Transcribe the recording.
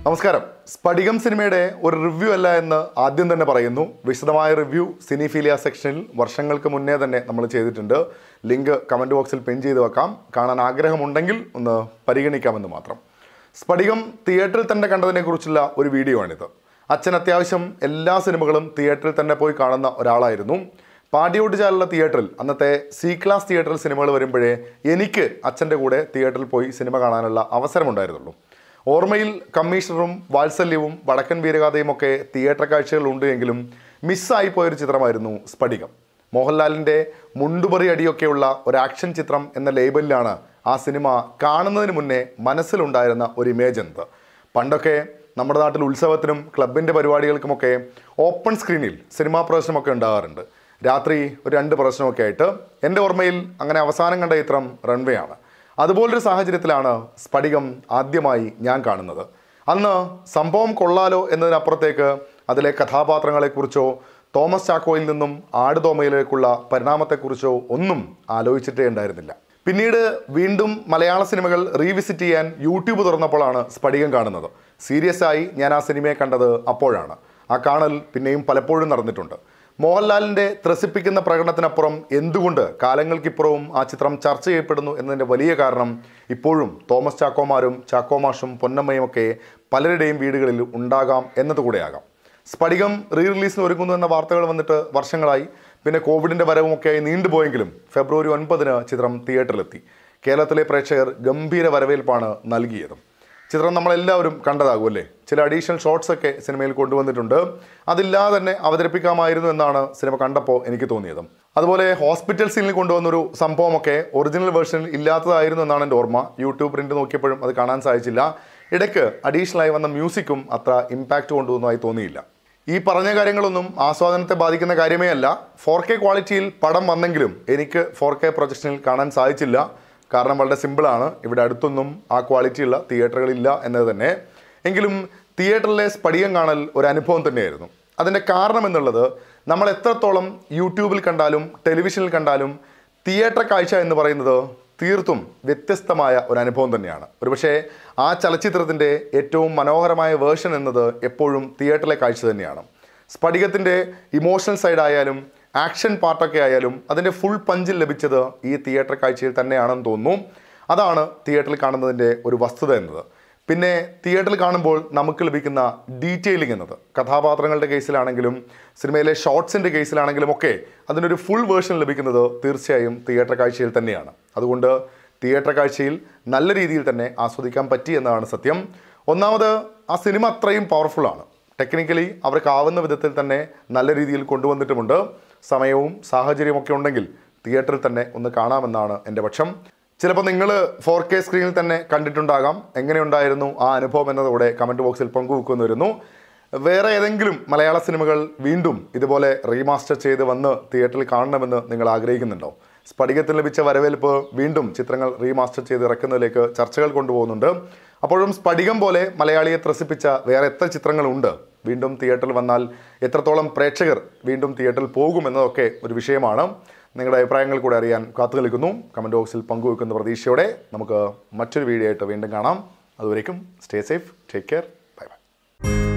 നമസ്കാരം സ്ഫടികം സിനിമയുടെ ഒരു റിവ്യൂ അല്ല എന്ന് ആദ്യം തന്നെ പറയുന്നു വിശദമായ റിവ്യൂ സിനിഫീലിയ സെക്ഷനിൽ വർഷങ്ങൾക്ക് മുന്നേ തന്നെ നമ്മൾ ചെയ്തിട്ടുണ്ട് ലിങ്ക് കമൻറ്റ് ബോക്സിൽ പിൻ ചെയ്ത് വെക്കാം കാണാൻ ആഗ്രഹമുണ്ടെങ്കിൽ ഒന്ന് പരിഗണിക്കാമെന്ന് മാത്രം സ്ഫടികം തിയേറ്ററിൽ തന്നെ കണ്ടതിനെക്കുറിച്ചുള്ള ഒരു വീഡിയോ ആണിത് അച്ഛൻ അത്യാവശ്യം എല്ലാ സിനിമകളും തിയേറ്ററിൽ തന്നെ പോയി കാണുന്ന ഒരാളായിരുന്നു പാടിയോട്ട് ചാലുള്ള തിയേറ്ററിൽ അന്നത്തെ സി ക്ലാസ് തിയേറ്ററിൽ സിനിമകൾ വരുമ്പോഴേ എനിക്ക് അച്ഛൻ്റെ കൂടെ തിയേറ്ററിൽ പോയി സിനിമ കാണാനുള്ള അവസരമുണ്ടായിരുന്നുള്ളൂ ഓർമ്മയിൽ കമ്മീഷണറും വാത്സല്യവും വടക്കൻ വീരഗാഥയും ഒക്കെ തിയേറ്റർ കാഴ്ചകളുണ്ട് എങ്കിലും മിസ്സായി പോയൊരു ചിത്രമായിരുന്നു സ്ഫടികം മോഹൻലാലിൻ്റെ മുണ്ടുപറി അടിയൊക്കെയുള്ള ഒരു ആക്ഷൻ ചിത്രം എന്ന ലേബലിലാണ് ആ സിനിമ കാണുന്നതിന് മുന്നേ മനസ്സിലുണ്ടായിരുന്ന ഒരു ഇമേജ് എന്നത് പണ്ടൊക്കെ നമ്മുടെ നാട്ടിൽ ഉത്സവത്തിനും ക്ലബിൻ്റെ പരിപാടികൾക്കുമൊക്കെ ഓപ്പൺ സ്ക്രീനിൽ സിനിമാ പ്രദർശനമൊക്കെ ഉണ്ടാകാറുണ്ട് രാത്രി ഒരു രണ്ട് പ്രദർശനമൊക്കെ ആയിട്ട് എൻ്റെ ഓർമ്മയിൽ അങ്ങനെ അവസാനം കണ്ട ചിത്രം റൺവേ ആണ് അതുപോലൊരു സാഹചര്യത്തിലാണ് സ്ഫടികം ആദ്യമായി ഞാൻ കാണുന്നത് അന്ന് സംഭവം കൊള്ളാലോ എന്നതിനപ്പുറത്തേക്ക് അതിലെ കഥാപാത്രങ്ങളെക്കുറിച്ചോ തോമസ് ചാക്കോയിൽ നിന്നും ആടുതോമയിലേക്കുള്ള പരിണാമത്തെക്കുറിച്ചോ ഒന്നും ആലോചിച്ചിട്ടേ ഉണ്ടായിരുന്നില്ല പിന്നീട് വീണ്ടും മലയാള സിനിമകൾ റീവിസിറ്റ് ചെയ്യാൻ യൂട്യൂബ് തുറന്നപ്പോഴാണ് സ്ഫടികം കാണുന്നത് സീരിയസ് ആയി ഞാൻ ആ സിനിമയെ കണ്ടത് അപ്പോഴാണ് ആ കാണൽ പിന്നെയും പലപ്പോഴും നടന്നിട്ടുണ്ട് മോഹൻലാലിൻ്റെ ത്രസിപ്പിക്കുന്ന പ്രകടനത്തിനപ്പുറം എന്തുകൊണ്ട് കാലങ്ങൾക്കിപ്പുറവും ആ ചിത്രം ചർച്ച ചെയ്യപ്പെടുന്നു എന്നതിൻ്റെ വലിയ കാരണം ഇപ്പോഴും തോമസ് ചാക്കോമാരും ചാക്കോമാഷും പൊന്നമ്മയും ഒക്കെ പലരുടെയും വീടുകളിൽ ഉണ്ടാകാം എന്നതുകൂടെയാകാം സ്ഫടികം റീ റിലീസിന് ഒരുങ്ങുന്നു എന്ന വാർത്തകൾ വന്നിട്ട് വർഷങ്ങളായി പിന്നെ കോവിഡിൻ്റെ വരവുമൊക്കെയായി നീണ്ടുപോയെങ്കിലും ഫെബ്രുവരി ഒൻപതിന് ചിത്രം തിയേറ്ററിലെത്തി കേരളത്തിലെ പ്രേക്ഷകർ ഗംഭീര വരവേൽപ്പാണ് നൽകിയതും ചിത്രം നമ്മളെല്ലാവരും കണ്ടതാകും അല്ലേ ചില അഡീഷണൽ ഷോട്ട്സ് ഒക്കെ സിനിമയിൽ കൊണ്ടുവന്നിട്ടുണ്ട് അതില്ലാതെ തന്നെ അവതരിപ്പിക്കാമായിരുന്നു എന്നാണ് സിനിമ കണ്ടപ്പോൾ എനിക്ക് തോന്നിയത് അതുപോലെ ഹോസ്പിറ്റൽ സീനിൽ കൊണ്ടുവന്നൊരു സംഭവമൊക്കെ ഒറിജിനൽ വേർഷനിൽ ഇല്ലാത്തതായിരുന്നു എന്നാണ് എൻ്റെ ഓർമ്മ യൂട്യൂബ് പ്രിൻ്റ് നോക്കിയപ്പോഴും അത് കാണാൻ സാധിച്ചില്ല ഇടയ്ക്ക് അഡീഷണൽ ആയി വന്ന മ്യൂസിക്കും അത്ര ഇമ്പാക്റ്റ് കൊണ്ടുവന്നതായി തോന്നിയില്ല ഈ പറഞ്ഞ കാര്യങ്ങളൊന്നും ആസ്വാദനത്തെ ബാധിക്കുന്ന കാര്യമേ അല്ല ഫോർ കെ ക്വാളിറ്റിയിൽ പടം വന്നെങ്കിലും എനിക്ക് ഫോർ കെ പ്രൊജക്ഷനിൽ കാണാൻ സാധിച്ചില്ല കാരണം വളരെ സിമ്പിളാണ് ഇവിടെ അടുത്തൊന്നും ആ ക്വാളിറ്റിയുള്ള തിയേറ്ററുകളില്ല എന്നത് തന്നെ എങ്കിലും തിയേറ്ററിലെ സ്പടികം കാണൽ ഒരു അനുഭവം തന്നെയായിരുന്നു അതിൻ്റെ കാരണം എന്നുള്ളത് നമ്മൾ എത്രത്തോളം യൂട്യൂബിൽ കണ്ടാലും ടെലിവിഷനിൽ കണ്ടാലും തിയേറ്റർ കാഴ്ച എന്ന് പറയുന്നത് തീർത്തും വ്യത്യസ്തമായ ഒരു അനുഭവം തന്നെയാണ് ഒരുപക്ഷെ ആ ചലച്ചിത്രത്തിൻ്റെ ഏറ്റവും മനോഹരമായ വേർഷൻ എന്നത് എപ്പോഴും തിയേറ്ററിലെ കാഴ്ച തന്നെയാണ് സ്ഫടികത്തിൻ്റെ ഇമോഷണൽ സൈഡ് ആയാലും ആക്ഷൻ പാർട്ടൊക്കെ ആയാലും അതിൻ്റെ ഫുൾ പഞ്ചിൽ ലഭിച്ചത് ഈ തിയേറ്റർ കാഴ്ചയിൽ തന്നെയാണെന്ന് തോന്നുന്നു അതാണ് തിയേറ്ററിൽ കാണുന്നതിൻ്റെ ഒരു വസ്തുത എന്നത് പിന്നെ തിയേറ്ററിൽ കാണുമ്പോൾ നമുക്ക് ലഭിക്കുന്ന ഡീറ്റെയിലിംഗ് എന്നത് കഥാപാത്രങ്ങളുടെ കേസിലാണെങ്കിലും സിനിമയിലെ ഷോർട്സിൻ്റെ കേസിലാണെങ്കിലും ഒക്കെ അതിനൊരു ഫുൾ വേർഷൻ ലഭിക്കുന്നത് തീർച്ചയായും തിയേറ്റർ കാഴ്ചയിൽ തന്നെയാണ് അതുകൊണ്ട് തിയേറ്റർ കാഴ്ചയിൽ നല്ല രീതിയിൽ തന്നെ ആസ്വദിക്കാൻ പറ്റി എന്നതാണ് സത്യം ഒന്നാമത് ആ സിനിമ അത്രയും പവർഫുള്ളാണ് ടെക്നിക്കലി അവർക്കാവുന്ന വിധത്തിൽ തന്നെ നല്ല രീതിയിൽ കൊണ്ടുവന്നിട്ടുമുണ്ട് സമയവും സാഹചര്യവും ഒക്കെ ഉണ്ടെങ്കിൽ തിയേറ്ററിൽ തന്നെ ഒന്ന് കാണാമെന്നാണ് എൻ്റെ പക്ഷം ചിലപ്പോൾ നിങ്ങൾ ഫോർ കെ സ്ക്രീനിൽ തന്നെ കണ്ടിട്ടുണ്ടാകാം എങ്ങനെയുണ്ടായിരുന്നു ആ അനുഭവം എന്നതോടെ കമൻറ്റ് ബോക്സിൽ പങ്കുവെക്കുമെന്ന് വരുന്നു വേറെ ഏതെങ്കിലും മലയാള സിനിമകൾ വീണ്ടും ഇതുപോലെ റീമാസ്റ്റർ ചെയ്ത് വന്ന് തിയേറ്ററിൽ കാണണമെന്ന് നിങ്ങൾ ആഗ്രഹിക്കുന്നുണ്ടോ സ്ഫടികത്തിൽ ലഭിച്ച വരവേൽപ്പ് വീണ്ടും ചിത്രങ്ങൾ റീമാസ്റ്റർ ചെയ്ത് ഇറക്കുന്നതിലേക്ക് ചർച്ചകൾ കൊണ്ടുപോകുന്നുണ്ട് അപ്പോഴും സ്ഫടികം പോലെ മലയാളിയെ ത്രസിപ്പിച്ച വേറെ എത്ര ചിത്രങ്ങളുണ്ട് വീണ്ടും തിയേറ്ററിൽ വന്നാൽ എത്രത്തോളം പ്രേക്ഷകർ വീണ്ടും തിയേറ്ററിൽ പോകും എന്നതൊക്കെ ഒരു വിഷയമാണ് നിങ്ങളുടെ അഭിപ്രായങ്ങൾ കൂടെ അറിയാൻ കാത്തു നിൽക്കുന്നു കമൻറ്റ് ബോക്സിൽ പങ്കുവെക്കുന്ന പ്രതീക്ഷയോടെ നമുക്ക് മറ്റൊരു വീഡിയോ ആയിട്ട് വീണ്ടും കാണാം അതുവരേക്കും stay safe take care bye by